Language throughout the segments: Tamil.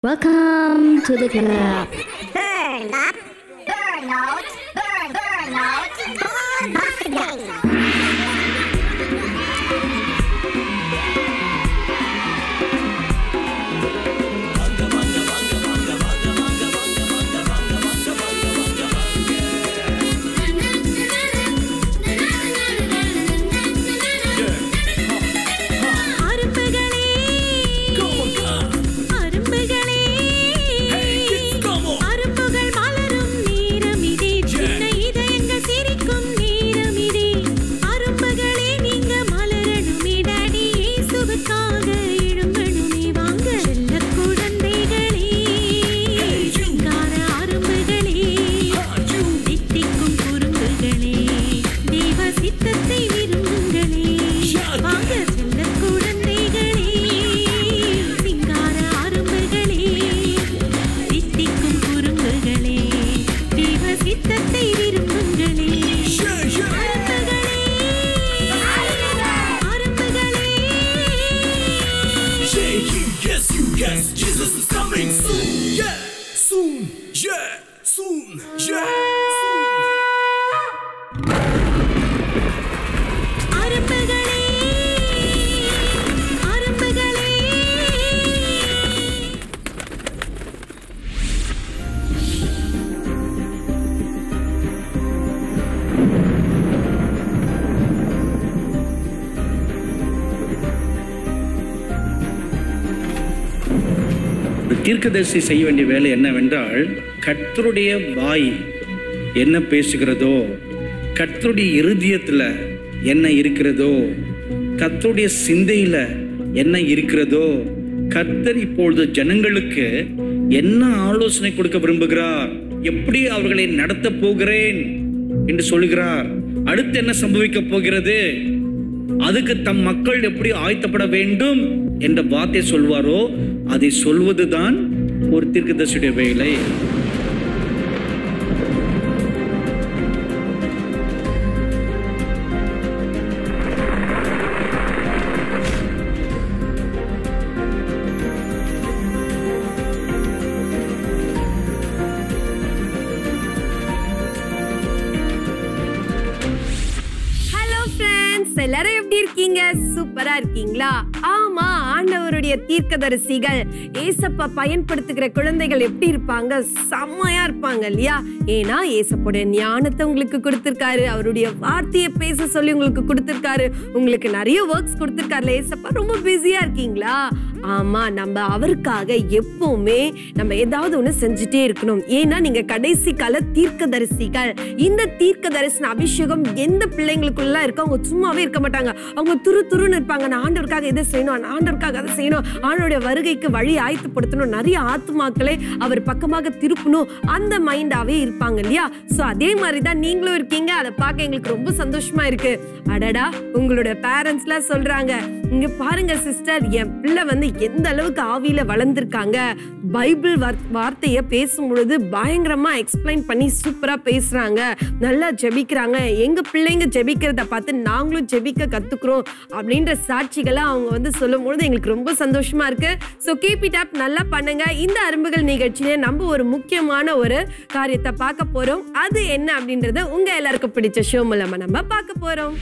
Welcome to the club. Burn up, burn out, burn, burn out, burn busting. அரும்புகளே அரும்புகளே அரும்புகள் மலரும் நேரமிதே சின்ன இதயங்கள் சிரிக்கும் நேரமிதே அரும்புகளே நீங்க மலரணுமே டாடி இயேசுவுக்காக எழும்பணுமே வாங்க செல்ல குழந்தைகளே சிங்கார அரும்புகளே தித்திக்கும் குறும்புகளே தெய்வ சித்தத்தை விரும்புங்களே வாங்க செல்ல குழந்தைகளே சிங்கார அரும்புகளே தித்திக்கும் குறும்புகளே தெய்வ சித்தத்தை விரும்புங்களே அரும்புகளே அரும்புகளே Yeah, you, yes, you, yes, Jesus is coming soon. Yeah, soon. Yeah, soon. Yeah, soon. அரும்புகளே அரும்புகளே ஒரு தீர்க்கதரிசி செய்ய வேண்டிய வேலை என்னவென்றால் கர்த்தருடைய வாய் என்ன பேசுகிறதோ கர்த்தருடைய இருதயத்தில் என்ன இருக்கிறதோ கர்த்தருடைய சிந்தையில என்ன இருக்கிறதோ கர்த்தர் இப்பொழுது ஜனங்களுக்கு என்ன ஆலோசனை கொடுக்க விரும்புகிறார் எப்படி அவர்களை நடத்த போகிறேன் என்று சொல்கிறார் அடுத்து என்ன சம்பவிக்க போகிறது அதுக்கு தம் மக்கள் எப்படி ஆயத்தப்பட வேண்டும் என்ற வார்த்தை சொல்வாரோ அதை சொல்வதுதான் ஒரு தீர்க்கதரிசியுடைய வேலை ஹலோ ஃப்ரெண்ட்ஸ் எல்லாரும் எப்படி இருக்கீங்க சூப்பரா இருக்கீங்களா ஆமா ஆண்டவருடைய தீர்க்கதரிசிகள் ஏசப்பா பயன்படுத்துகிற குழந்தைகள் எப்படி இருப்பாங்க செம்மையா இருப்பாங்க இல்லையா ஏன்னா ஏசப்போட ஞானத்தை உங்களுக்கு கொடுத்திருக்காரு அவருடைய வார்த்தையை பேச சொல்லி உங்களுக்கு கொடுத்திருக்காரு உங்களுக்கு நிறைய ஒர்க்ஸ் கொடுத்திருக்காருல ஏசப்பா ரொம்ப பிஸியா இருக்கீங்களா ஆமா நம்ம அவருக்காக எப்பவுமே நம்ம ஏதாவது ஒண்ணு செஞ்சுட்டே இருக்கணும் ஏன்னா நீங்க கடைசி கால தீர்க்கதரிசிகள் இந்த தீர்க்க தரிசன அபிஷேகம் எந்த பிள்ளைங்களுக்குள்ள இருக்கு அவங்க சும்மாவே இருக்க மாட்டாங்க அவங்க துரு துருன்னு இருப்பாங்க நான் ஆண்டவருக்காக இதை செய்யணும் நான் ஆண்டவருக்காக அதை செய்யணும் ஆண்டோடைய வருகைக்கு வழி ஆயத்தப்படுத்தணும் நிறைய ஆத்துமாக்களை அவர் பக்கமாக திருப்பணும் அந்த மைண்டாவே இருப்பாங்க இல்லையா சோ அதே மாதிரி தான் நீங்களும் இருக்கீங்க அதை பார்க்க எங்களுக்கு ரொம்ப சந்தோஷமா இருக்கு அடடா உங்களோட பேரண்ட்ஸ்லாம் சொல்றாங்க இங்க பாருங்க சிஸ்டர் என் பிள்ளை வந்து எந்த அளவுக்கு ஆவியில வளர்ந்துருக்காங்க பைபிள் வார்- வார்த்தைய பேசும் பொழுது பயங்கரமா எக்ஸ்பிளைன் பண்ணி சூப்பரா பேசுறாங்க நல்லா ஜெபிக்கிறாங்க எங்க பிள்ளைங்க ஜெபிக்கிறத பார்த்து நாங்களும் ஜெபிக்க கத்துக்கிறோம் அப்படின்ற சாட்சிகளை அவங்க வந்து சொல்லும் பொழுது எங்களுக்கு ரொம்ப சந்தோஷமா இருக்கு ஸோ கீப் இட் அப் நல்லா பண்ணுங்க இந்த அரும்புகள் நிகழ்ச்சியில நம்ம ஒரு முக்கியமான ஒரு காரியத்தை பார்க்க போறோம் அது என்ன அப்படின்றத உங்க எல்லாருக்கும் பிடிச்ச ஷோ மூலமா நம்ம பார்க்க போறோம்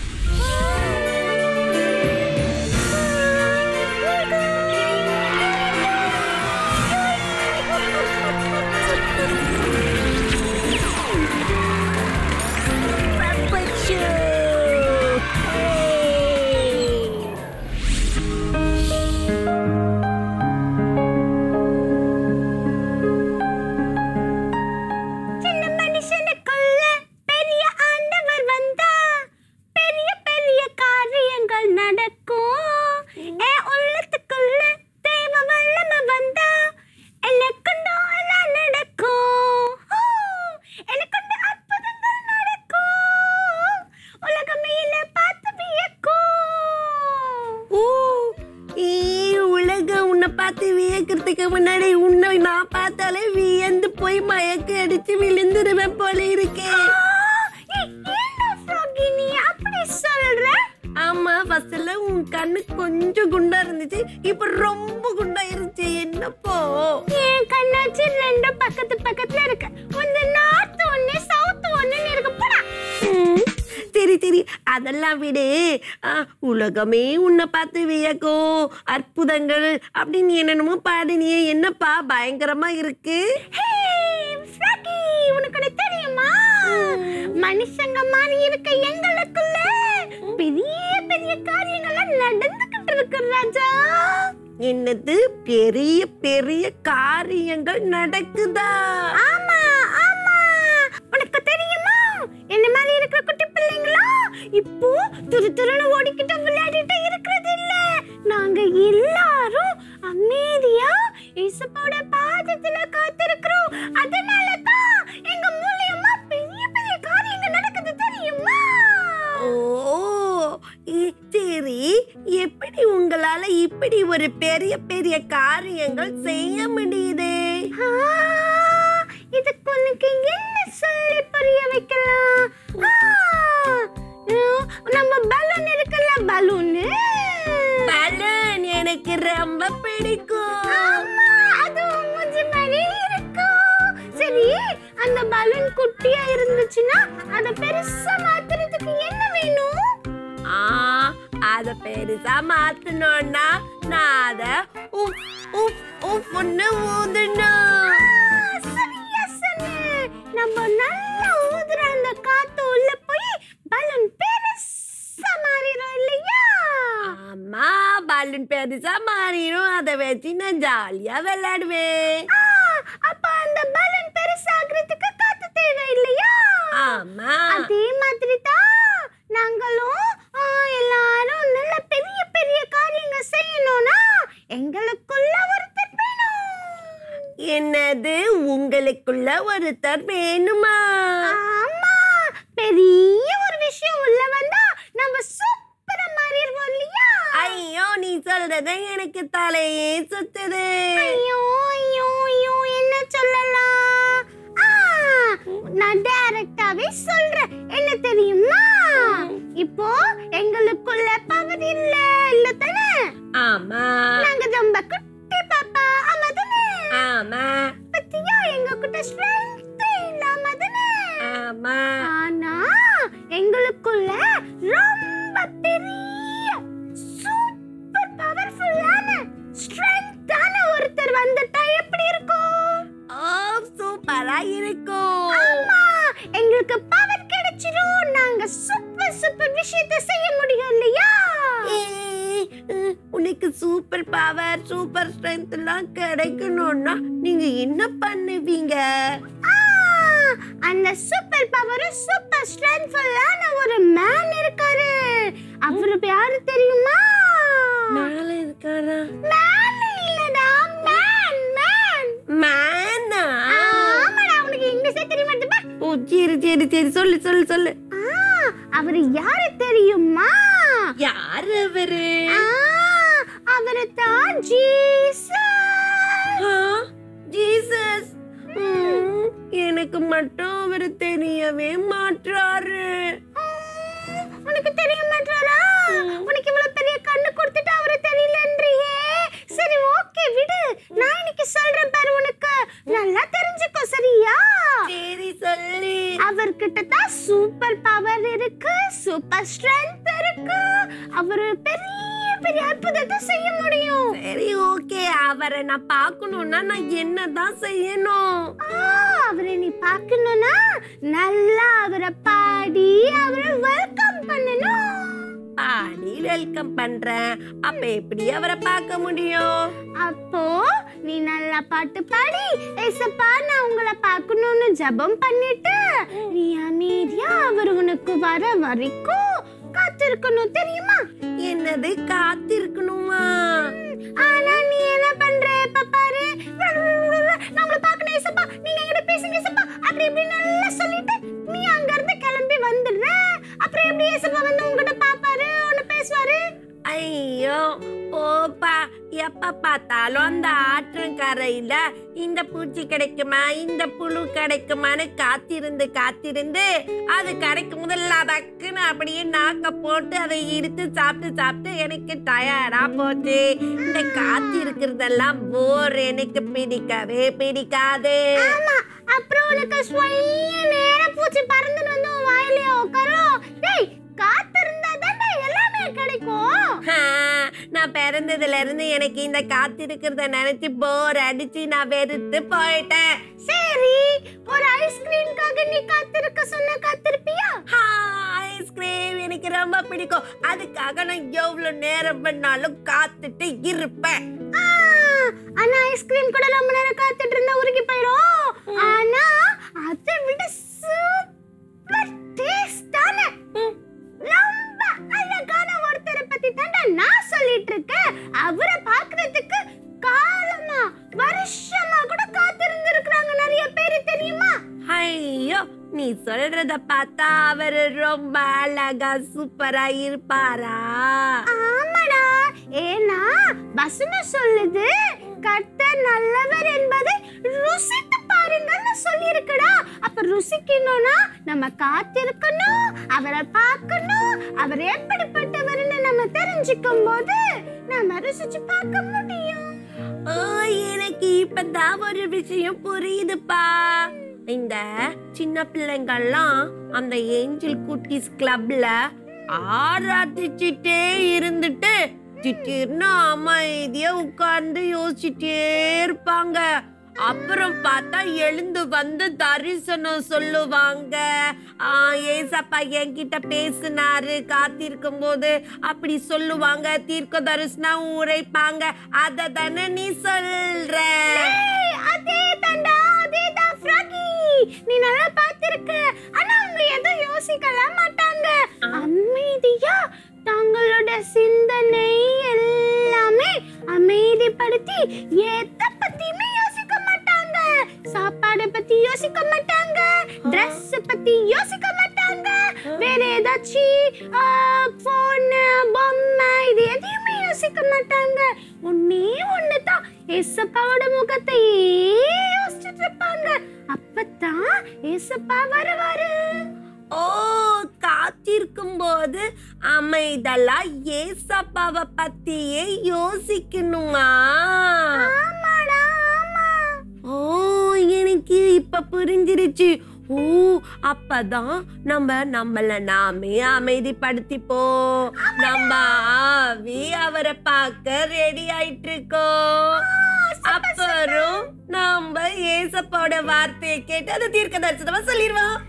சின்ன மனுஷனுக்குள்ள பெரிய ஆண்டவர் வந்தா பெரிய பெரிய காரியங்கள் நடக்கும் என் உள்ளத்துக்குள்ள தேவ வல்லம வந்தா எனக்குண்டும் எல்லாம் நடக்கும் ஹூ! எனக்குண்டு அற்புதங்கள் நடக்கும் உலகமே என்னை பார்த்து வியக்கும் ஓ ஈ உலகம் உன்னை பார்த்து வியக்கிறதுக்கு முன்னாடி உன்னை நான் பார்த்தாலே வியந்து போய் மயக்க அடிச்சு விழுந்துருவேன் போல இருக்கே ஆ, ஏ, என்ன ஃப்ராகி நீ அப்படி சொல்ற ஆ ஆமா ஃபர்ஸ்ட்ல உன் கண்ணு கொஞ்சம் குண்டா இருந்துச்சு இப்ப ரொம்ப குண்டா இருந்துச்சு என்னப்போ என் கண்ணாச்சி ரெண்டு பக்கத்து பக்கத்துல இருக்கு ஒன்னு நார்த் ஒன்னு சவுத் ஒன்னு இருக்கு போடா ம், சரி சரி அதெல்லாம் விடு ஆ, உலகமே உன்னை பார்த்து வியக்கும் அற்புதங்கள் அப்படின்னு என்னென்னமோ பாடினியே என்னப்பா பயங்கரமா இருக்கு ஹே, ஃப்ராக்கி, உனக்கு ஒண்ணு தெரியுமா மனுஷங்க மாதிரி இருக்க எங்களுக்குள்ள பெரிய பெரிய காரியங்கள்லாம் நடந்துகிட்டு இருக்கு ராஜா என்னது பெரிய பெரிய காரியங்கள் நடக்குதா ஆமா ஆமா உனக்கு தெரியுமா என்ன மாதிரி இருக்கிற குட்டி பிள்ளைங்களா இப்போ துரு துருன்னு ஓடிக்கிட்டு விளையாடிட்டு இருக்கிறது இல்ல நாங்க எல்லாரும் அமைதியா இசப்போட பாதத்துல காத்திருக்கிறோம் அதனால தான் எங்க மூலியமா பெரிய பெரிய காரியங்கள் நடக்குது தெரியுமா ஓ இ- சரி எப்படி உங்களால இப்படி ஒரு பெரிய பெரிய காரியங்கள் செய்ய முடியுது ஆ, இதுக்கு உனக்கு என்ன சொல்லி புரிய வைக்கலாம் ஆ, உம், நம்ம பலூன் இருக்குல்ல பலூன் பலன் எனக்கு ரொம்ப பிடிக்கும் ஆமா அது மூஞ்சி மாதிரி இருக்கும் சரி அந்த பலூன் குட்டியா இருந்துச்சுன்னா அத பெருசா மாத்துறதுக்கு என்ன வேணும் ஆ அத பெருசா மாத்தணும்னா நான் அத உஃப் உஃப் உஃப்னு ஊதணும் ஆ, சரியா சொன்ன. நம்ம நல்லா ஊதுற அந்த காத்து உள்ள போய் பலூன் பெருசா மாறிடும் இல்லையா ஆமா பலூன் பெருசா மாறிடும் அதை வச்சு நான் ஜாலியா விளையாடுவேன் ஆ, அப்ப அந்த பலூன் பெருசாகிறதுக்கு காத்து தேவை இல்லையா ஆமா அதே மாதிரி தான் நாங்களும் ஆ, எல்லாரும் நல்ல பெரிய பெரிய காரியங்கள் செய்யணும்னா எங்களுக்குள்ள ஒருத்தர் வேணும் என்னது உங்களுக்குள்ள ஒருத்தர் வேணுமா ஆமா பெரிய ஒரு விஷயம் உள்ள வந்தா நம்ம சூப்பரா மாறிடுவோம் இல்லையா ஐயோ நீ சொல்றத எனக்கு தலையே சுத்துது ஐயோ ஐயோ ஐயோ என்ன சொல்லலாம் ஆ, நான் டைரக்டாவே சொல்றேன் என்ன தெரியுமா இப்போ எங்களுக்குள்ள பவர் இல்ல இல்ல தானே ஆமா நாங்க ரொம்ப குட்டி பாப்பா ஆமா தானே ஆமா பத்தியா எங்க கிட்ட ஸ்ட்ரென்த் இல்லாம தானே ஆமா ஆனா எங்களுக்குள்ள ரொம்ப பெரிய சூப்பர் பவர்ஃபுல்லான ஸ்ட்ரென்த்தான ஒருத்தர் வந்துட்டா எப்படி இருக்கும் ஓ சூப்பரா இருக்கும் ஆமா எங்களுக்கு பவர் கிடைச்சிரும் நாங்க சூப்பர் சூப்பர் விஷயத்தை செய்ய முடியும் இல்லையா ஏய், அஹ், உனக்கு சூப்பர் பவர் சூப்பர் ஸ்ட்ரென்த் எல்லாம் கிடைக்கணும்னா நீங்க என்ன பண்ணுவீங்க ஆ, அந்த சூப்பர் பவரும் சூப்பர் ஸ்ட்ரென்த்ஃபுல்லான ஒரு மேன் இருக்காரு அவரு யாரு தெரியுமா மேல இருக்காரா மேன் இல்லடா மேன் மேன் மேனா ஆமாடா உனக்கு இங்கிலீஷே தெரிய மாட்டேப்பா ஓ சரி சரி சரி சொல்லு சொல்லு சொல்லு அவர் யாரு தெரியுமா யார் அவரு ஆ, அவரு தான் ஜீசஸ் ஆ, ஜீசஸ் ம், எனக்கு மட்டும் அவர் தெரியவே மாட்டாரு உனக்கு தெரிய மாட்டாரா உனக்கு இவ்வளவு பெரிய கண்ணு கொடுத்துட்டு அவரு தெரியலன்றியே சரி ஓகே விடு நான் இன்னைக்கு சொல்றேன் பாரு உனக்கு நல்லா தெரிஞ்சுக்கோ சரியா சரி சொல்லு அவர்கிட்ட தான் சூப்பர் பவர் இருக்கு சூப்பர் ஸ்ட்ரென்த் இருக்கு அவரு பெரிய பெரிய அற்புதத்தை செய்ய முடியும் சரி ஓகே அவரை நான் பார்க்கணும்னா நான் என்னதான் செய்யணும் ஆ, அவரை நீ பார்க்கணும்னா நல்லா அவரை பாடி அவரை வெல்கம் பண்ணணும் பாடி வெல்கம் பண்றேன் அப்ப எப்படி அவரை பார்க்க முடியும் அப்போ நீ நல்லா பாட்டு பாடி ஏசப்பா நான் உங்களை பார்க்கணும்னு ஜெபம் பண்ணிட்டு நீ அமைதியா அவர் உனக்கு வர வரைக்கும் காத்திருக்கணும் தெரியுமா என்னது காத்திருக்கணுமா ஆனா நீ என்ன பண்ற இப்ப பாரு நான் உங்களை பார்க்கணும் ஏசப்பா நீங்க என்கிட்ட பேசுங்க ஏசப்பா அப்படி இப்படி நல்லா சொல்லிட்டு நீ அங்க இருந்து கிளம்பி வந்துடுற அப்புறம் எப்படி ஏசப்பா வந்து உங்ககிட்ட பாப்பாரு உன்னை பேசுவாரு ஐயோ போப்பா எப்ப பார்த்தாலும் அந்த ஆட்டம் கடற்கரையில இந்த பூச்சி கிடைக்குமா இந்த புழு கிடைக்குமான்னு காத்திருந்து காத்திருந்து அது கிடைக்கும் முதல்ல டக்குன்னு அப்படியே நாக்க போட்டு அதை இழுத்து சாப்பிட்டு சாப்பிட்டு எனக்கு டயர்டா போச்சு இந்த காத்து இருக்கிறதெல்லாம் போர் எனக்கு பிடிக்கவே பிடிக்காது ஆமா அப்புறம் உனக்கு ஸ்வைய நேரம் பூச்சி பறந்துன்னு வந்து உன் வாயிலே உட்காரும் டேய் காத்து இருந்தா தானே எல்லாமே கிடைக்கும் ஆ, நான் பிறந்ததுல இருந்து எனக்கு இந்த காத்து இருக்கிறத நினைச்சு போர் அடிச்சு நான் வெறுத்து போயிட்டேன் சரி ஒரு ஐஸ்கிரீம்காக நீ காத்திருக்க சொன்ன காத்திருப்பியா ஐஸ்கிரீம் எனக்கு ரொம்ப பிடிக்கும் அதுக்காக நான் எவ்வளவு நேரம் பண்ணாலும் காத்துட்டு இருப்பேன் ஆ, ஆனா ஐஸ்கிரீம் கூட ரொம்ப நேரம் காத்துட்டு இருந்தா உருகி போயிடும் ஆனா அதை விட சூப்பர் டேஸ்டான ரொம்ப அழகான ஒருத்தரை பத்தி தாண்டா நான் சொல்லிட்டு இருக்கேன் அவரை பார்க்கிறதுக்கு காலமா வருஷமா கூட காத்திருந்து இருக்கிறாங்க நிறைய பேர் தெரியுமா ஐயோ நீ சொல்றத பார்த்தா அவரு ரொம்ப அழகா சூப்பரா இருப்பாரா ஆமாடா ஏன்னா வசனம் சொல்லுது கர்த்தர் நல்லவர் என்பதை ருசித்து பாருங்கன்னு சொல்லியிருக்குடா அப்ப ருசிக்கணும்னா நம்ம காத்திருக்கணும் அவரை பார்க்கணும் அவர் எப்படிப்பட்டவர்னு நம்ம தெரிஞ்சுக்கும் போது நம்ம ருசிச்சு பார்க்க முடியும் ஓ எனக்கு இப்பதான் ஒரு விஷயம் புரியுதுப்பா இந்த சின்ன பிள்ளைங்கள்லாம் அந்த ஏஞ்சல் குட்டீஸ் கிளப்ல ஆராதிச்சுட்டே இருந்துட்டு திடீர்னு அமைதியா உட்கார்ந்து யோசிச்சுட்டே இருப்பாங்க அப்புறம் பார்த்தா எழுந்து வந்து தரிசனம் சொல்லுவாங்க ஆ, ஏசப்பா என்கிட்ட பேசினாரு காத்திருக்கும் போது அப்படி சொல்லுவாங்க தீர்க்க தரிசனம் உரைப்பாங்க அத தானே நீ சொல்ற ஏய், அதே தாண்டா அதே தான் ஃப்ராகி நீ நல்லா பார்த்திருக்க ஆனா அவங்க எதுவும் யோசிக்கலாம் மாட்டாங்க அமைதியா தங்களோட சிந்தனை எல்லாமே அமைதிப்படுத்தி எத பத்தியுமே யோசிக்க மாட்டாங்க சாப்பாடு பத்தி யோசிக்க மாட்டாங்க Dress பத்தி யோசிக்க மாட்டாங்க வேற ஏதாச்சும் போன் பொம்மை இது எதையுமே யோசிக்க மாட்டாங்க ஒன்னே ஒண்ணுதான் ஏசப்பாவோட முகத்தையே யோசிச்சுட்டு இருப்பாங்க அப்பதான் ஏசப்பா வருவாரு ஓ காத்திருக்கும் போது அமைதலா ஏசப்பாவை பத்தியே யோசிக்கணுமா ஆமாடா ஆமா ஓ எனக்கு இப்ப புரிஞ்சிருச்சு ஓ அப்பதான் நம்ம நம்மள நாமே அமைதிப்படுத்திப்போம் நம்ம ஆவி அவரை பார்க்க ரெடி ஆயிட்டு இருக்கோம் அப்புறம் நம்ம ஏசப்பாவோட வார்த்தையை கேட்டு அதை தீர்க்க தரிசனமா சொல்லிடுவோம்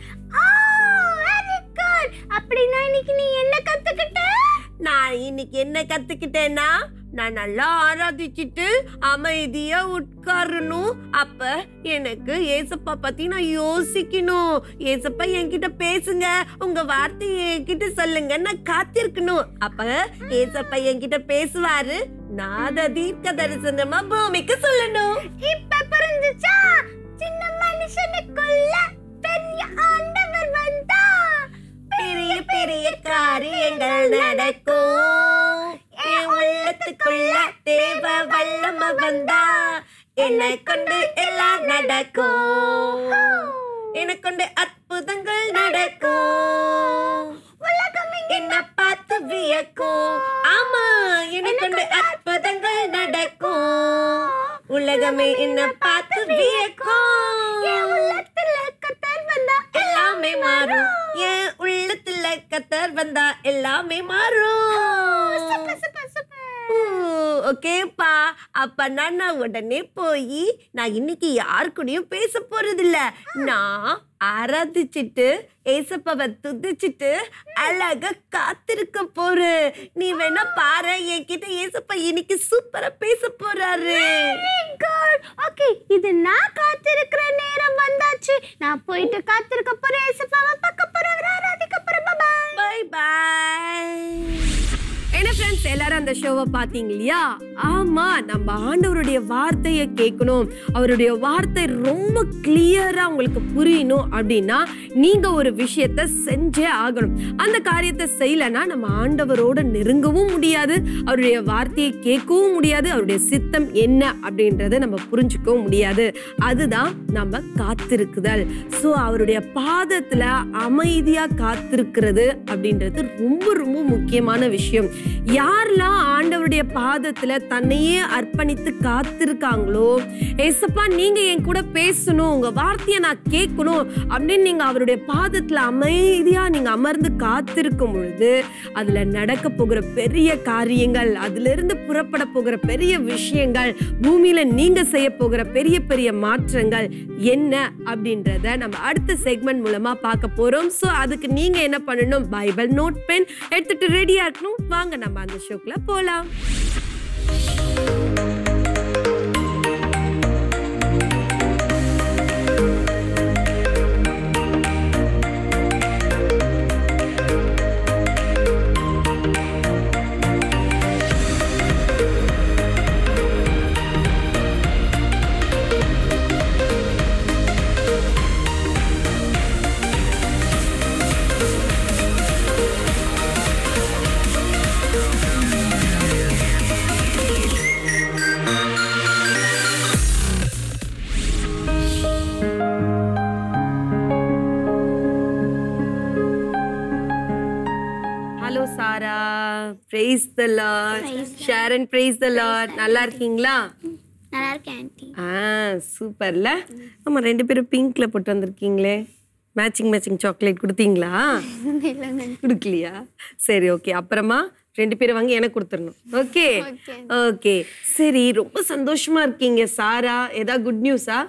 வெரி குட் அப்படின்னா இன்னைக்கு நீ என்ன கத்துக்கிட்ட நான் இன்னைக்கு என்ன கத்துக்கிட்டேன்னா நான் நல்லா ஆராதிச்சிட்டு அமைதியா உட்காரணும் அப்ப எனக்கு ஏசப்பா பத்தி நான் யோசிக்கணும் ஏசப்பா என்கிட்ட பேசுங்க உங்க வார்த்தையை என்கிட்ட சொல்லுங்க நான் காத்திருக்கணும் அப்ப ஏசப்பா என்கிட்ட பேசுவாரு நான் அதை தீர்க்க தரிசனமா பூமிக்கு சொல்லணும் இப்ப புரிஞ்சுச்சா சின்ன மனுஷனுக்குள்ள பெரிய ஆண்டவர் வந்தா பெரிய பெரிய காரியங்கள் நடக்கும் என் உள்ளத்துக்குள்ள தேவ வல்லம வந்தா என்னை கொண்டு எல்லாம் நடக்கும் என்னை கொண்டு அற்புதங்கள் நடக்கும் உலகம் என்ன பார்த்து வியக்கும் ஆமா என்னை கொண்டு அற்புதங்கள் நடக்கும் உலகமே என்ன பார்த்து என் வியக்கும் உள்ளத்துல கத்தர் வந்தா எல்லாமே மாறும் என் உள்ளத்துல கத்தர் வந்தா எல்லாமே மாறும் சூப்பர் சூப்பர் சூப்பர் ஓகேப்பா அப்ப நான் உடனே போய் நான் இன்னைக்கு யார் கூடயும் பேச போறதில்ல நான் ஆராதிச்சிட்டு ஏசப்பாவை துதிச்சிட்டு அழகா காத்திருக்க போறேன் நீ வேணா பாரு என்கிட்ட ஏசப்பா இன்னைக்கு சூப்பரா பேச போறாரு வெரி குட் ஓகே இது நான் காத்திருக்கிற நேரம் வந்தாச்சு நான் போயிட்டு காத்திருக்க போறேன் ஏசப்பாவை பார்க்க போறேன் ஆராதிக்க போறேன் பாய் பை பாய் என்ன ஃப்ரெண்ட்ஸ் எல்லாரும் அந்த ஷோவை பார்த்தீங்க இல்லையா ஆமா நம்ம ஆண்டவருடைய வார்த்தையை கேட்கணும் அவருடைய வார்த்தை ரொம்ப கிளியரா உங்களுக்கு புரியணும் அப்படின்னா நீங்க ஒரு விஷயத்த செஞ்சே ஆகணும் அந்த காரியத்தை செய்யலைன்னா நம்ம ஆண்டவரோட நெருங்கவும் முடியாது அவருடைய வார்த்தையை கேட்கவும் முடியாது அவருடைய சித்தம் என்ன அப்படின்றத நம்ம புரிஞ்சுக்கவும் முடியாது அதுதான் நம்ம காத்திருக்குதல் ஸோ அவருடைய பாதத்துல அமைதியா காத்திருக்கிறது அப்படின்றது ரொம்ப ரொம்ப முக்கியமான விஷயம் யாரெல்லாம் ஆண்டவருடைய பாதத்துல தன்னையே அர்ப்பணித்து காத்திருக்காங்களோ ஏசப்பா நீங்க என் கூட பேசணும் உங்க வார்த்தையை நான் கேட்கணும் அப்படின்னு நீங்க அவருடைய பாதத்துல அமைதியா நீங்க அமர்ந்து காத்திருக்கும் பொழுது அதுல நடக்க போகிற பெரிய காரியங்கள் அதுல இருந்து புறப்பட போகிற பெரிய விஷயங்கள் பூமியில நீங்க செய்ய போகிற பெரிய பெரிய மாற்றங்கள் என்ன அப்படின்றத நம்ம அடுத்த செக்மெண்ட் மூலமா பார்க்க போறோம் ஸோ அதுக்கு நீங்க என்ன பண்ணணும் பைபிள் நோட் பென் எடுத்துட்டு ரெடியா இருக்கணும் வாங்க நம்ம அந்த ஷோக்குள்ள போலாம் hello Sarah praise the lord Sharon praise the lord நல்லா இருக்கீங்களா நல்லா இருக்கேன் ஆண்டி ஆ சூப்பர்ல ஆமா ரெண்டு பேரும் பிங்க்ல போட்டு வந்திருக்கீங்களே மேட்சிங் மேட்சிங் சாக்லேட் கொடுத்தீங்களா கொடுக்கலையா சரி ஓகே அப்புறமா ரெண்டு பேரும் வாங்கி எனக்கு கொடுத்துடணும் ஓகே ஓகே சரி ரொம்ப சந்தோஷமா இருக்கீங்க சாரா ஏதாவது குட் நியூஸா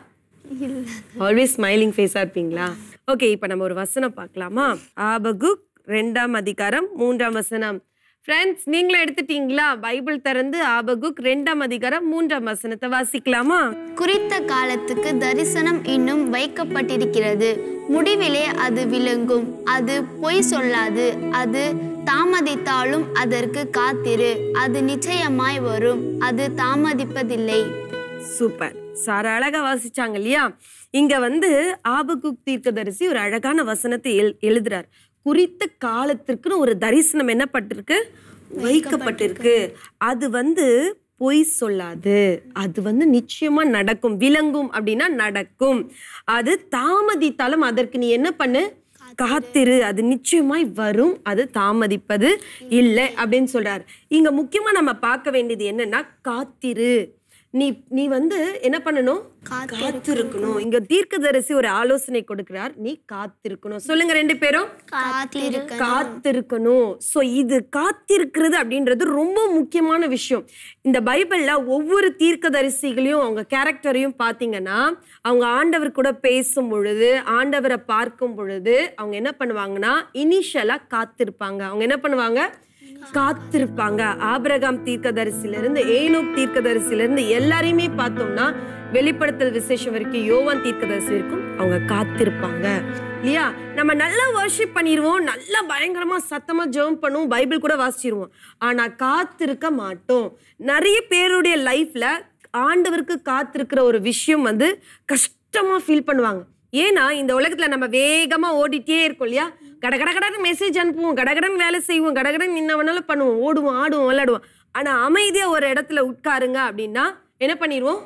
ஆல்வேஸ் ஸ்மைலிங் ஃபேஸா இருப்பீங்களா ஓகே இப்போ நம்ம ஒரு வசனம் பார்க்கலாமா ஆபகுக் ரெண்டாம் அதிகாரம் மூன்றாம் வசனம் ஃப்ரெண்ட்ஸ் நீங்களும் எடுத்துட்டீங்களா பைபிள் திறந்து ஆபகுக் ரெண்டாம் அதிகாரம் மூன்றாம் வசனத்தை வாசிக்கலாமா குறித்த காலத்துக்கு தரிசனம் இன்னும் வைக்கப்பட்டிருக்கிறது முடிவிலே அது விளங்கும் அது பொய் சொல்லாது அது தாமதித்தாலும் அதற்கு காத்திரு அது நிச்சயமாய் வரும் அது தாமதிப்பதில்லை சூப்பர் சாரா அழகா வாசிச்சாங்க இல்லையா இங்க வந்து ஆபகுக் தீர்க்கதரிசி ஒரு அழகான வசனத்தை எழு எழுதுறார் குறித்த காலத்திற்குன்னு ஒரு தரிசனம் என்ன பட்டிருக்கு வைக்கப்பட்டிருக்கு அது வந்து பொய் சொல்லாது அது வந்து நிச்சயமா நடக்கும் விளங்கும் அப்படின்னா நடக்கும் அது தாமதித்தாலும் அதற்கு நீ என்ன பண்ணு காத்திரு அது நிச்சயமாய் வரும் அது தாமதிப்பது இல்லை அப்படின்னு சொல்றாரு இங்க முக்கியமா நம்ம பார்க்க வேண்டியது என்னன்னா காத்திரு நீ நீ வந்து என்ன பண்ணணும் காத்திருக்கணும் இங்க தீர்க்கதரிசி ஒரு ஆலோசனை கொடுக்கிறார் நீ காத்திருக்கணும் சொல்லுங்க ரெண்டு பேரும் காத்திருக்க காத்திருக்கணும் சோ இது காத்திருக்கிறது அப்படின்றது ரொம்ப முக்கியமான விஷயம் இந்த பைபிள்ல ஒவ்வொரு தீர்க்கதரிசிகளையும் அவங்க கேரக்டரையும் பாத்தீங்கன்னா அவங்க ஆண்டவர் கூட பேசும் பொழுது ஆண்டவரை பார்க்கும் பொழுது அவங்க என்ன பண்ணுவாங்கன்னா இனிஷியலா காத்திருப்பாங்க அவங்க என்ன பண்ணுவாங்க காத்திருப்பாங்க ஆபிரகாம் தீர்க்கதரிசில இருந்து ஏனோக் தீர்க்கதரிசில இருந்து எல்லாரையுமே பார்த்தோம்னா வெளிப்படுத்தல் விசேஷம் வரைக்கும் யோவான் தீர்க்கதரிசி வரைக்கும் அவங்க காத்திருப்பாங்க இல்லையா நம்ம நல்லா வர்ஷிப் பண்ணிடுவோம் நல்லா பயங்கரமா சத்தமா ஜெபம் பண்ணுவோம் பைபிள் கூட வாசிச்சிருவோம் ஆனா காத்திருக்க மாட்டோம் நிறைய பேருடைய லைஃப்ல ஆண்டவருக்கு காத்திருக்கிற ஒரு விஷயம் வந்து கஷ்டமா ஃபீல் பண்ணுவாங்க ஏன்னா இந்த உலகத்துல நம்ம வேகமா ஓடிட்டே இருக்கோம் இல்லையா கடகட கடன்னு மெசேஜ் அனுப்புவோம் கடகடன் வேலை செய்வோம் கடகடன் என்ன வேணாலும் பண்ணுவோம் ஓடுவோம் ஆடுவோம் விளையாடுவோம் ஆனா அமைதியா ஒரு இடத்துல உட்காருங்க அப்படின்னா என்ன பண்ணிடுவோம்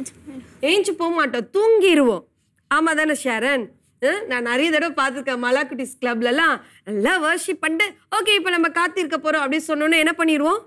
ஏஞ்சி போக மாட்டோம் தூங்கிடுவோம் ஆமா தானே ஷரண் அஹ், நான் நிறைய தடவை பார்த்துருக்கேன் மலாக்குட்டிஸ் கிளப்லலாம் நல்லா வர்ஷிப் பண்ணிட்டு ஓகே இப்போ நம்ம காத்திருக்க போறோம் அப்படின்னு சொன்னோன்னே என்ன பண்ணிடுவோம்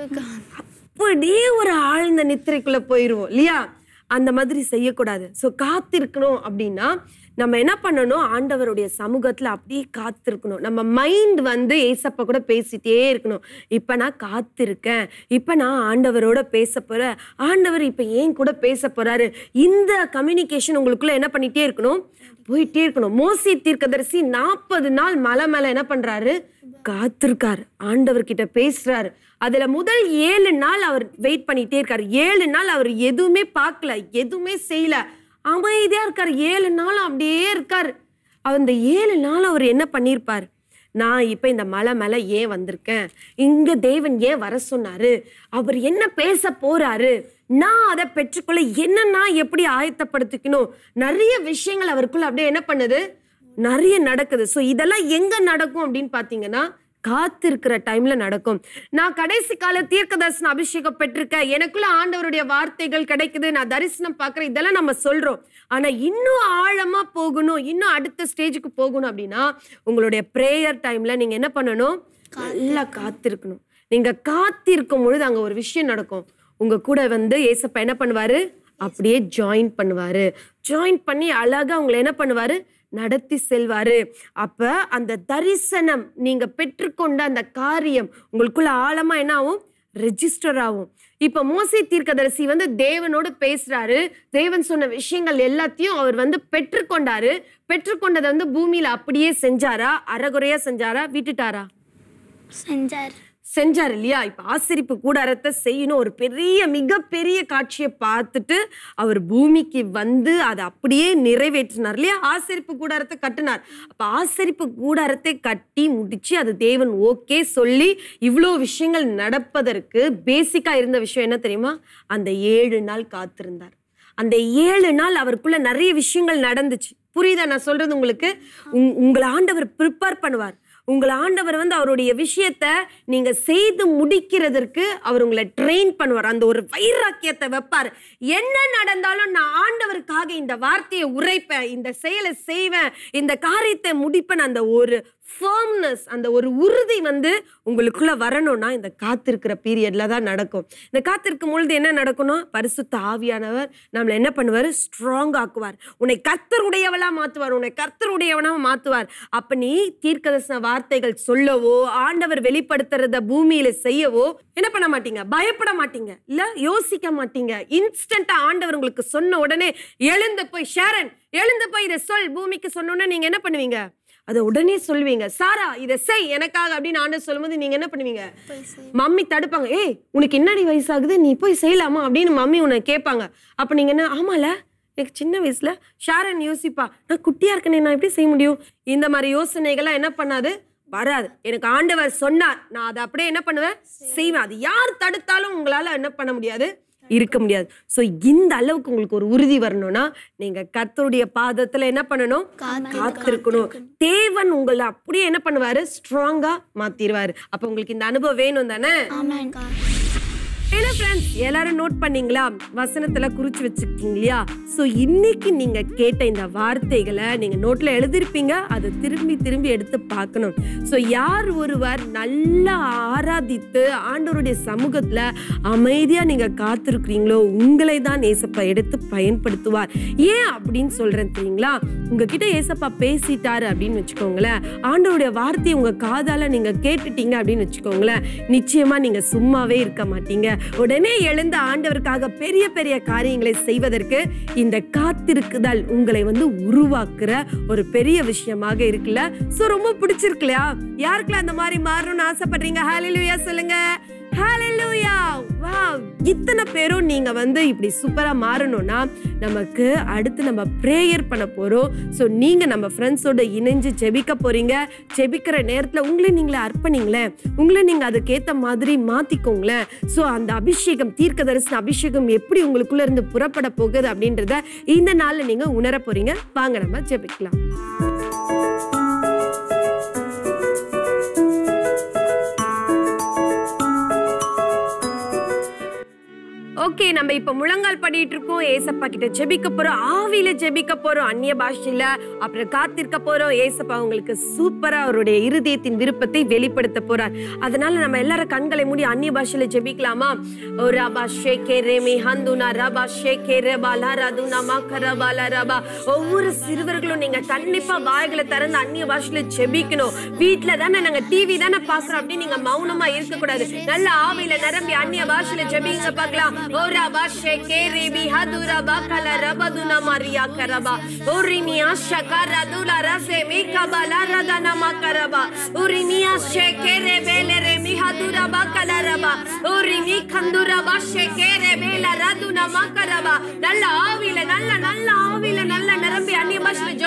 அப்படியே ஒரு ஆழ்ந்த நித்திரைக்குள்ள போயிடுவோம் இல்லையா அந்த மாதிரி செய்யக்கூடாது ஸோ காத்திருக்கணும் அப்படின்னா நம்ம என்ன பண்ணணும் ஆண்டவருடைய சமூகத்துல அப்படியே காத்திருக்கணும் நம்ம மைண்ட் வந்து ஏசப்பா கூட பேசிட்டே இருக்கணும் இப்ப நான் காத்திருக்கேன் இப்ப நான் ஆண்டவரோட பேச போறேன் ஆண்டவர் இப்ப ஏன் கூட பேச போறாரு இந்த கம்யூனிகேஷன் உங்களுக்குள்ள என்ன பண்ணிட்டே இருக்கணும் போயிட்டே இருக்கணும் மோசி தீர்க்கதரிசி நாற்பது நாள் மலை மேல என்ன பண்றாரு காத்திருக்காரு ஆண்டவர் கிட்ட பேசுறாரு அதுல முதல் ஏழு நாள் அவர் வெயிட் பண்ணிட்டே இருக்காரு ஏழு நாள் அவர் எதுவுமே பார்க்கல எதுவுமே செய்யல அமைதியா இருக்காரு ஏழு நாள் அப்படியே இருக்காரு அந்த ஏழு நாள் அவர் என்ன பண்ணியிருப்பார் நான் இப்ப இந்த மலை மேல ஏன் வந்திருக்கேன் இங்க தேவன் ஏன் வர சொன்னாரு அவர் என்ன பேச போறாரு நான் அதை பெற்றுக்கொள்ள என்ன நான் எப்படி ஆயத்தப்படுத்திக்கணும் நிறைய விஷயங்கள் அவருக்குள்ள அப்படியே என்ன பண்ணுது நிறைய நடக்குது ஸோ இதெல்லாம் எங்க நடக்கும் அப்படின்னு பாத்தீங்கன்னா காத்திருக்கிற டைம்ல நடக்கும் நான் கடைசி கால தீர்க்க தரிசன அபிஷேகம் பெற்றிருக்கேன் எனக்குள்ள ஆண்டவருடைய வார்த்தைகள் கிடைக்குது நான் தரிசனம் பார்க்கறேன் இதெல்லாம் நம்ம சொல்றோம் ஆனா இன்னும் ஆழமா போகணும் இன்னும் அடுத்த ஸ்டேஜுக்கு போகணும் அப்படின்னா உங்களுடைய ப்ரேயர் டைம்ல நீங்க என்ன பண்ணணும் நல்லா காத்திருக்கணும் நீங்க காத்திருக்கும் பொழுது அங்க ஒரு விஷயம் நடக்கும் உங்க கூட வந்து ஏசப்பா என்ன பண்ணுவாரு அப்படியே ஜாயின் பண்ணுவாரு ஜாயின் பண்ணி அழகா உங்களை என்ன பண்ணுவாரு நடத்தி செல்வாரு அப்ப அந்த தரிசனம் நீங்க பெற்றுக்கொண்ட அந்த காரியம் உங்களுக்குள்ள ஆழமா என்ன ஆகும் ரெஜிஸ்டர் ஆகும் இப்ப மோசே தீர்க்கதரிசி வந்து தேவனோடு பேசுறாரு தேவன் சொன்ன விஷயங்கள் எல்லாத்தையும் அவர் வந்து பெற்றுக்கொண்டாரு பெற்றுக்கொண்டதை வந்து பூமியில அப்படியே செஞ்சாரா அறகுறையா செஞ்சாரா விட்டுட்டாரா செஞ்சார் செஞ்சார் இல்லையா இப்ப ஆசிரிப்பு கூடாரத்தை செய்யணும் ஒரு பெரிய மிகப்பெரிய காட்சியை பார்த்துட்டு அவர் பூமிக்கு வந்து அதை அப்படியே நிறைவேற்றினார் இல்லையா ஆசிரிப்பு கூடாரத்தை கட்டினார் அப்ப ஆசிரிப்பு கூடாரத்தை கட்டி முடிச்சு அது தேவன் ஓகே சொல்லி இவ்வளோ விஷயங்கள் நடப்பதற்கு பேசிக்கா இருந்த விஷயம் என்ன தெரியுமா அந்த ஏழு நாள் காத்திருந்தார் அந்த ஏழு நாள் அவருக்குள்ள நிறைய விஷயங்கள் நடந்துச்சு புரியுதா நான் சொல்றது உங்களுக்கு உங்- உங்களை ஆண்டவர் ப்ரிப்பேர் பண்ணுவார் உங்களை ஆண்டவர் வந்து அவருடைய விஷயத்த நீங்க செய்து முடிக்கிறதற்கு அவர் உங்களை ட்ரெயின் பண்ணுவார் அந்த ஒரு வைராக்கியத்தை வைப்பார் என்ன நடந்தாலும் நான் ஆண்டவருக்காக இந்த வார்த்தையை உரைப்பேன் இந்த செயலை செய்வேன் இந்த காரியத்தை முடிப்பேன் அந்த ஒரு ஃபர்ம்னஸ் அந்த ஒரு உறுதி வந்து உங்களுக்குள்ள வரணும்னா இந்த காத்திருக்கிற பீரியட்ல தான் நடக்கும் இந்த காத்திருக்கும் பொழுது என்ன நடக்கணும் பரிசுத்த ஆவியானவர் நம்மளை என்ன பண்ணுவார் ஸ்ட்ராங் ஆக்குவார் உன்னை கர்த்தருடையவளா மாத்துவார் உன்னை கர்த்தருடையவனா மாத்துவார் அப்ப நீ தீர்க்கதர்சன வார்த்தைகள் சொல்லவோ ஆண்டவர் வெளிப்படுத்துறத பூமியில செய்யவோ என்ன பண்ண மாட்டீங்க பயப்பட மாட்டீங்க இல்ல யோசிக்க மாட்டீங்க இன்ஸ்டன்டா ஆண்டவர் உங்களுக்கு சொன்ன உடனே எழுந்து போய் ஷேரன் எழுந்து போய் இதை சொல் பூமிக்கு சொன்ன உடனே நீங்க என்ன பண்ணுவீங்க அதை உடனே சொல்லுவீங்க சாரா இதை செய் எனக்காக அப்படின்னு ஆண்டவர் சொல்லும்போது நீங்க என்ன பண்ணுவீங்க மம்மி தடுப்பாங்க ஏய் உனக்கு என்னடி வயசாகுது நீ போய் செய்யலாமா அப்படின்னு மம்மி உன்னை கேட்பாங்க அப்ப நீங்க என்ன ஆமால எனக்கு சின்ன வயசுல ஷாரன் யோசிப்பா நான் குட்டியா இருக்கனே நான் எப்படி செய்ய முடியும் இந்த மாதிரி யோசனைகள்லாம் என்ன பண்ணாது வராது எனக்கு ஆண்டவர் சொன்னார் நான் அதை அப்படியே என்ன பண்ணுவேன் செய்வேன் அது யார் தடுத்தாலும் உங்களால என்ன பண்ண முடியாது இருக்க முடியாது ஸோ இந்த அளவுக்கு உங்களுக்கு ஒரு உறுதி வரணும்னா நீங்க கர்த்தருடைய பாதத்துல என்ன பண்ணணும் காத்திருக்கணும் தேவன் உங்களை அப்படியே என்ன பண்ணுவாரு ஸ்ட்ராங்கா மாத்திருவாரு அப்ப உங்களுக்கு இந்த அனுபவம் வேணும் தானே ஆமாங்கா என்ன ஃப்ரெண்ட்ஸ் எல்லாரும் நோட் பண்ணீங்களா வசனத்துல குறிச்சு வச்சிருக்கீங்க இல்லையா ஸோ இன்னைக்கு நீங்க கேட்ட இந்த வார்த்தைகளை நீங்க நோட்ல எழுதிருப்பீங்க அதை திரும்பி திரும்பி எடுத்து பார்க்கணும் ஸோ யார் ஒருவர் நல்லா ஆராதித்து ஆண்டவருடைய சமூகத்துல அமைதியா நீங்க காத்திருக்கிறீங்களோ உங்களை தான் ஏசப்பா எடுத்து பயன்படுத்துவார் ஏன் அப்படின்னு சொல்றேன் தெரியுங்களா உங்ககிட்ட ஏசப்பா பேசிட்டாரு அப்படின்னு வச்சுக்கோங்களேன் ஆண்டவருடைய வார்த்தையை உங்க காதால நீங்க கேட்டுட்டீங்க அப்படின்னு வச்சுக்கோங்களேன் நிச்சயமா நீங்க சும்மாவே இருக்க மாட்டீங்க உடனே எழுந்த ஆண்டவருக்காக பெரிய பெரிய காரியங்களை செய்வதற்கு இந்த காத்திருக்குதல் உங்களை வந்து உருவாக்குற ஒரு பெரிய விஷயமாக இருக்குல்ல சோ ரொம்ப பிடிச்சிருக்கலையா யாருக்கெல்லாம் அந்த மாதிரி மாறணும்னு ஆசைப்படுறீங்க ஹalleluya சொல்லுங்க ஹalleluya வாவ் இத்தனை பேரும் நீங்க வந்து இப்படி சூப்பரா மாறணும்னா நமக்கு அடுத்து நம்ம ப்ரேயர் பண்ண போறோம் ஸோ நீங்க நம்ம ஃப்ரெண்ட்ஸோட இணைஞ்சு ஜெபிக்க போறீங்க ஜெபிக்கிற நேரத்துல உங்களை நீங்களே அர்ப்பணிங்களேன் உங்களை நீங்க அதுக்கேத்த மாதிரி மாத்திக்கோங்களேன் ஸோ அந்த அபிஷேகம் தீர்க்க தரிசன அபிஷேகம் எப்படி உங்களுக்குள்ள இருந்து புறப்பட போகுது அப்படின்றத இந்த நாள்ல நீங்க உணர போறீங்க வாங்க நம்ம ஜெபிக்கலாம் ஓகே நம்ம இப்ப முழங்கால் படிட்டு இருக்கோம் ஏசப்பா கிட்ட ஜெபிக்க போறோம் ஆவியில ஜெபிக்க போறோம் அந்நிய பாஷையில அப்புறம் காத்திருக்க போறோம் ஏசப்பா உங்களுக்கு சூப்பரா அவருடைய இருதயத்தின் விருப்பத்தை வெளிப்படுத்த போறார் அதனால நம்ம எல்லாரும் கண்களை மூடி அந்நிய பாஷையில ஜெபிக்கலாமா ஓ ரபா ஷேகே ரேமி ஹந்துனா ரபா ஷேகே ரபா லா ரதுனா மக்கரபா லா ரபா ஒவ்வொரு சிறுவர்களும் நீங்க கண்டிப்பா வாய்களை திறந்து அந்நிய பாஷையில ஜெபிக்கணும் வீட்ல தானே நாங்க டிவி தானே பாக்குறோம் அப்படின்னு நீங்க மௌனமா இருக்க கூடாது நல்ல ஆவியில நிரம்பி அந்நிய பாஷையில ஜெபிங்க பார்க்கலாம் ஓ ரபா ஷேகே ரேபி ஹதுரா பகல ரபதுனா மரியா கரபா ஓரினியா ஷகர துலா ரசே மிகபா லா ரதனா மக்கரபா ஓரினியா ஷேகே ரெபேலே ரே மிஹதுரா பகல ரபா ஓரினி கந்துரா பா ஷேகே ரெபேல ரதுனா மக்கரபா நல்ல ஆவியில நல்ல நல்ல ஆவியில நல்ல நிரம்பி அந்நிய பாஷையில ஜெபம்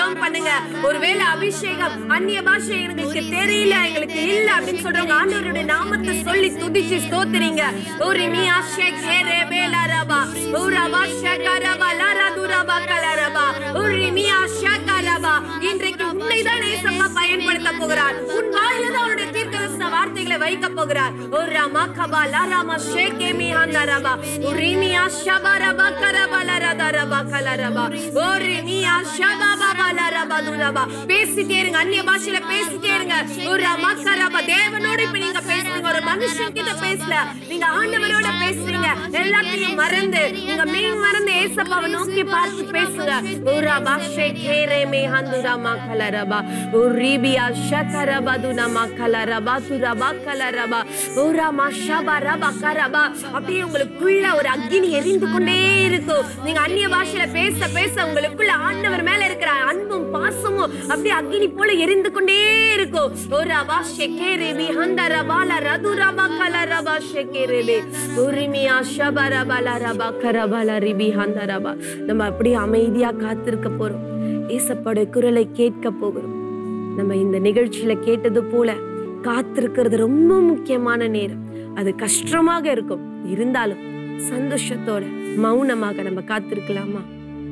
ஜெபம் பண்ணுங்க ஒருவேளை அபிஷேகம் அந்நிய பாஷை எங்களுக்கு தெரியல எங்களுக்கு இல்ல அப்படின்னு சொல்றவங்க ஆண்டவருடைய நாமத்தை சொல்லி துதிச்சு ஸ்தோத்திரிங்க ஒரு நீ ஆஷே கேரே பேலாரபா ஊரபா ஷகரபா லரதுரபா கலரபா ஒரு நீ ஆஷா கரபா இன்றைக்கு உன்னை தான் ஏசப்பா பயன்படுத்த போகிறார் உன் வாயில தான் அவருடைய தீர்க்கதரிசன வார்த்தைகளை வைக்க போகிறார் ஒரு ராமா கபா லராமா ஷேகே மிஹாந்தரபா ஒரு நீ ஆஷா பரபா கரபா லரதரபா கலரபா ஒரு நீ ஆஷா பாபா லரபா துரபா பேசிட்டே இருங்க அந்நிய பாஷையில பேசிட்டே இருங்க ஒரு ராமா கரபா தேவனோட இப்ப நீங்க பேசுறீங்க ஒரு மனுஷன் கிட்ட பேசல நீங்க ஆண்டவரோட பேசுறீங்க எல்லாத்தையும் மறந்து நீங்க மெய் மறந்து ஏசப்பாவை நோக்கி பார்த்து பேசுங்க ஒரு பாஷை கேரே மே ஹந்துரமா கலரபா ஒரு ரீபியா ஷகரபா துனமா கலரபா துரபா கலரபா ஒரு மஷபா ரபா கரபா அப்படியே உங்களுக்குள்ள ஒரு அக்னி எரிந்து கொண்டே இருக்கும் நீங்க அந்நிய பாஷையில பேச பேச உங்களுக்குள்ள ஆண்டவர் மேல இருக்கிற அன்பும் பாசமும் அப்படியே அக்னி போல எரிந்து கொண்டே இருக்கும் ஒரு அபாஷே கேரேபி ஹந்த ரபால ரது ரபா கல ரபா ஷெகேரேபி உரிமியா ஷபா ரபால ரபா கரபால ரிபி ஹந்த ரபா நம்ம அப்படியே அமைதியா காத்திருக்க போறோம் ஏசப்படைய குரலை கேட்க போகிறோம் நம்ம இந்த நிகழ்ச்சியில கேட்டது போல காத்திருக்கிறது ரொம்ப முக்கியமான நேரம் அது கஷ்டமாக இருக்கும் இருந்தாலும் சந்தோஷத்தோட மௌனமாக நம்ம காத்திருக்கலாமா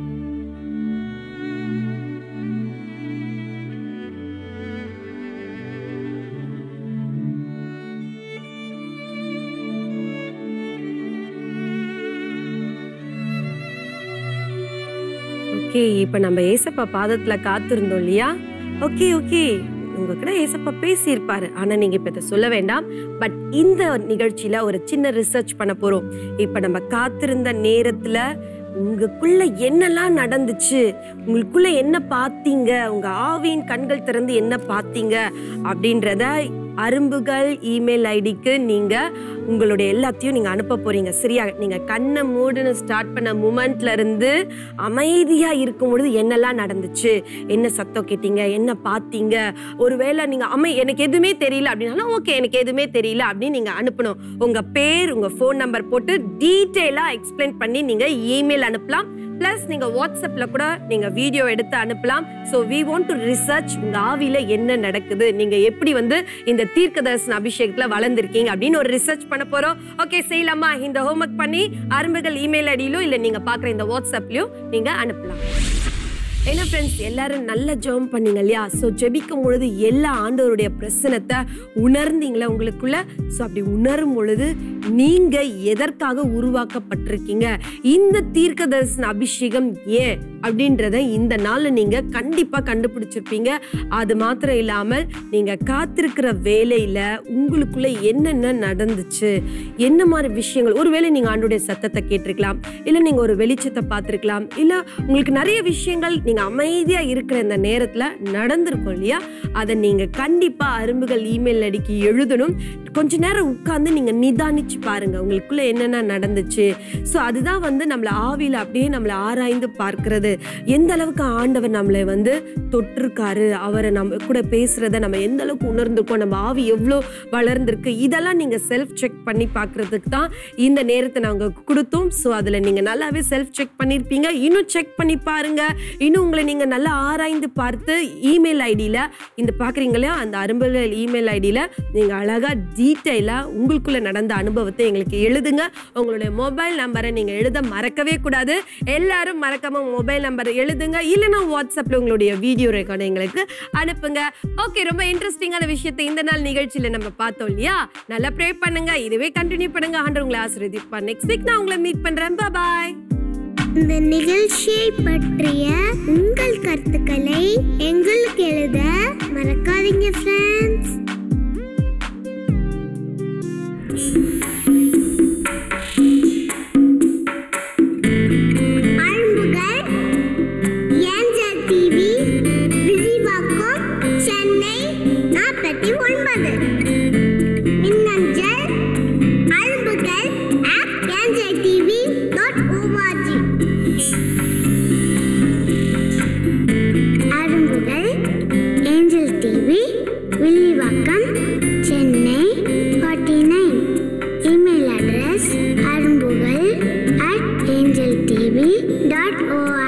ஓகே இப்போ நம்ம ஏசப்பா பாதத்துல காத்திருந்தோம் இல்லையா ஓகே ஓகே உங்ககிட்ட ஏசப்பா பேசியிருப்பாரு ஆனா நீங்க இப்ப இதை சொல்ல வேண்டாம் பட் இந்த நிகழ்ச்சியில ஒரு சின்ன ரிசர்ச் பண்ண போறோம் இப்ப நம்ம காத்திருந்த நேரத்துல உங்களுக்குள்ள என்னெல்லாம் நடந்துச்சு உங்களுக்குள்ள என்ன பார்த்தீங்க உங்க ஆவியின் கண்கள் திறந்து என்ன பார்த்தீங்க அப்படின்றத அரும்புகள் இமெயில் ஐடிக்கு நீங்க உங்களுடைய எல்லாத்தையும் நீங்க அனுப்ப போறீங்க சரியா நீங்க கண்ணை மூடுன்னு ஸ்டார்ட் பண்ண மூமெண்ட்ல இருந்து அமைதியா இருக்கும் பொழுது என்னெல்லாம் நடந்துச்சு என்ன சத்தம் கேட்டீங்க என்ன பார்த்தீங்க ஒருவேளை நீங்க அமை எனக்கு எதுவுமே தெரியல அப்படின்னாலும் ஓகே எனக்கு எதுவுமே தெரியல அப்படின்னு நீங்க அனுப்பணும் உங்க பேர் உங்க ஃபோன் நம்பர் போட்டு டீட்டெயிலா எக்ஸ்பிளைன் பண்ணி நீங்க இமெயில் அனுப்பலாம் ப்ளஸ் நீங்க வாட்ஸ்அப்ல கூட நீங்க வீடியோ எடுத்து அனுப்பலாம் so we want to research உங்க ஆவியில என்ன நடக்குது நீங்க எப்படி வந்து இந்த தீர்க்க தரிசன அபிஷேகத்துல வளர்ந்துருக்கீங்க அப்படின்னு ஒரு ரிசர்ச் பண்ண போறோம் ஓகே செய்யலாமா இந்த ஹோம்ஒர்க் பண்ணி அரும்புகள் இமெயில் ஐடியிலும் இல்ல நீங்க பாக்குற இந்த வாட்ஸ்அப்லயும் நீங்க அனுப்பலாம் என்ன ஃப்ரெண்ட்ஸ் எல்லாரும் நல்ல ஜெபம் பண்ணீங்க இல்லையா ஸோ ஜெபிக்கும் பொழுது எல்லா ஆண்டவருடைய பிரசனத்தை உணர்ந்தீங்களா உங்களுக்குள்ள ஸோ அப்படி உணரும் பொழுது நீங்க எதற்காக உருவாக்கப்பட்டிருக்கீங்க இந்த தீர்க்க தரிசன அபிஷேகம் ஏன் அப்படின்றத இந்த நாள்ல நீங்க கண்டிப்பா கண்டுபிடிச்சிருப்பீங்க அது மாத்திரம் இல்லாமல் நீங்க காத்திருக்கிற வேலையில உங்களுக்குள்ள என்னென்ன நடந்துச்சு என்ன மாதிரி விஷயங்கள் ஒருவேளை நீங்க ஆண்டுடைய சத்தத்தை கேட்டிருக்கலாம் இல்ல நீங்க ஒரு வெளிச்சத்தை பார்த்திருக்கலாம் இல்ல உங்களுக்கு நிறைய விஷயங்கள் நீங்க அமைதியா இருக்கிற இந்த நேரத்துல நடந்திருக்கும் இல்லையா அதை நீங்க கண்டிப்பா அரும்புகள் இமெயில் அடிக்கி எழுதணும் கொஞ்ச நேரம் உட்கார்ந்து நீங்க நிதானிச்சு பாருங்க உங்களுக்குள்ள என்னென்ன நடந்துச்சு ஸோ அதுதான் வந்து நம்மள ஆவியில அப்படியே நம்மளை ஆராய்ந்து பார்க்கிறது எந்த அளவுக்கு ஆண்டவர் நம்மளை வந்து தொட்டிருக்காரு அவரை நம்ம கூட பேசுறத நம்ம எந்த அளவுக்கு உணர்ந்திருக்கோம் நம்ம ஆவி எவ்வளோ வளர்ந்திருக்கு இதெல்லாம் நீங்க செல்ஃப் செக் பண்ணி பார்க்கிறதுக்கு தான் இந்த நேரத்தை நாங்கள் கொடுத்தோம் ஸோ அதில் நீங்க நல்லாவே செல்ஃப் செக் பண்ணியிருப்பீங்க இன்னும் செக் பண்ணி பாருங்க இன்னும் உங்களை நீங்க நல்லா ஆராய்ந்து பார்த்து இமெயில் ஐடியில் இந்த பார்க்குறீங்களா அந்த அரும்புகள் இமெயில் ஐடியில் நீங்க அழகா டீட்டெயிலாக உங்களுக்குள்ள நடந்த அனுபவத்தை எங்களுக்கு எழுதுங்க உங்களுடைய மொபைல் நம்பரை நீங்க எழுத மறக்கவே கூடாது எல்லாரும் மறக்காம மொபைல் நம்பர் எழுதுங்க இல்லைன்னா வாட்ஸ்அப்ல உங்களுடைய வீடியோ ரெக்கார்டு எங்களுக்கு அனுப்புங்க ஓகே ரொம்ப இன்ட்ரெஸ்டிங்கான விஷயத்தை இந்த நாள் நிகழ்ச்சியில நம்ம பார்த்தோம் இல்லையா நல்லா ப்ரே பண்ணுங்க இதுவே கண்டினியூ பண்ணுங்க ஆண்டு உங்களை ஆசிரியப்பா நெக்ஸ்ட் வீக் நான் உங்களை மீட் பண்றேன் பாய் இந்த நிகழ்ச்சியை பற்றிய உங்கள் கருத்துக்களை எங்களுக்கு எழுத மறக்காதீங்க ஃப்ரெண்ட்ஸ் அன்புகள் ஏஞ்சல் டிவி விரிவாக்கம் சென்னை நாற்பத்தி ஒன்பது மின்னஞ்சல் அன்புகள் at ஏஞ்சல்டிவி.org Arumbugal Angel TV Villivakkam Chennai forty nine email address Arumbugal at Angel TV dot OR